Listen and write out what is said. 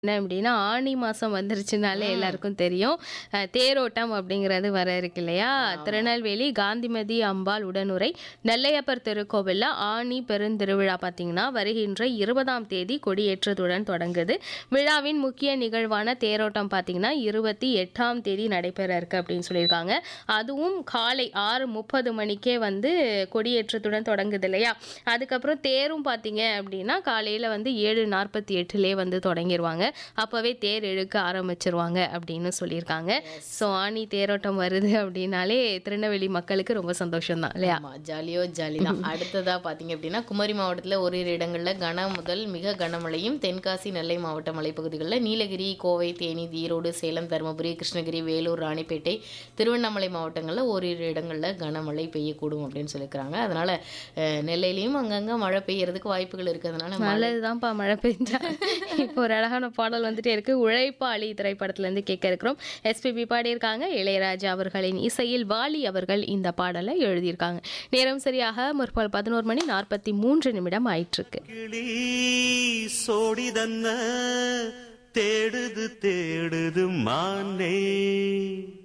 என்ன அப்படின்னா ஆனி மாதம் வந்துருச்சுனாலே எல்லாருக்கும் தெரியும் அஹ், தேரோட்டம் அப்படிங்கிறது வர இருக்கு இல்லையா திருநெல்வேலி காந்திமதி அம்பாள் உடனுரை நெல்லையப்பர் திருக்கோவிலில் ஆனி பெருந்திருவிழா பார்த்தீங்கன்னா வருகின்ற இருபதாம் தேதி கொடியேற்றத்துடன் தொடங்குது விழாவின் முக்கிய நிகழ்வான தேரோட்டம் பார்த்தீங்கன்னா இருபத்தி எட்டாம் தேதி நடைபெற இருக்கு அப்படின்னு சொல்லியிருக்காங்க அதுவும் காலை ஆறு முப்பது மணிக்கே வந்து கொடியேற்றத்துடன் தொடங்குது இல்லையா அதுக்கப்புறம் தேரும் பார்த்தீங்க அப்படின்னா காலையில் வந்து ஏழு நாற்பத்தி எட்டுலேயே வந்து தொடங்கிடுவாங்க அப்போவே தேர் இழுக்க ஆரம்பிச்சிருவாங்க அப்படின்னு சொல்லியிருக்காங்க ஸோ ஆனி தேரோட்டம் வருது அப்படின்னாலே திருநெல்வேலி மக்களுக்கு ரொம்ப சந்தோஷம் தான் இல்லையா ஆமா ஜாலியோ ஜாலி தான் அடுத்ததா பாத்தீங்க அப்படின்னா குமரி மாவட்டத்துல ஓரிரு இடங்கள்ல கன முதல் மிக கனமழையும் தென்காசி நெல்லை மாவட்ட மலைப்பகுதிகளில் நீலகிரி கோவை தேனி ஈரோடு சேலம் தருமபுரி கிருஷ்ணகிரி வேலூர் ராணிப்பேட்டை திருவண்ணாமலை மாவட்டங்களில் ஓரிரு இடங்கள்ல கனமழை பெய்யக்கூடும் அப்படின்னு சொல்லியிருக்கிறாங்க அதனால அஹ், நெல்லையிலயும் அங்கங்க மழை பெய்யறதுக்கு வாய்ப்புகள் இருக்கிறதுனால மழை நல்லதுதான்ப்பா மழை பெஞ்சா இப்போ ஒரு அழகான பாடல் வந்துட்டே இருக்கு உழைப்பாளி திரைப்படத்துல இருந்து கேட்க இருக்கிறோம் எஸ்பிபி பாடியிருக்காங்க இளையராஜா அவர்களின் இசையில் வாலி அவர்கள் இந்த பாடலை எழுதியிருக்காங்க நேரம் சரியாக முற்பகல் பதினோரு மணி நாற்பத்தி மூன்று நிமிடம் ஆயிட்டிருக்கு கிளி சோடிதன்ன தேடுது தேடுது மானே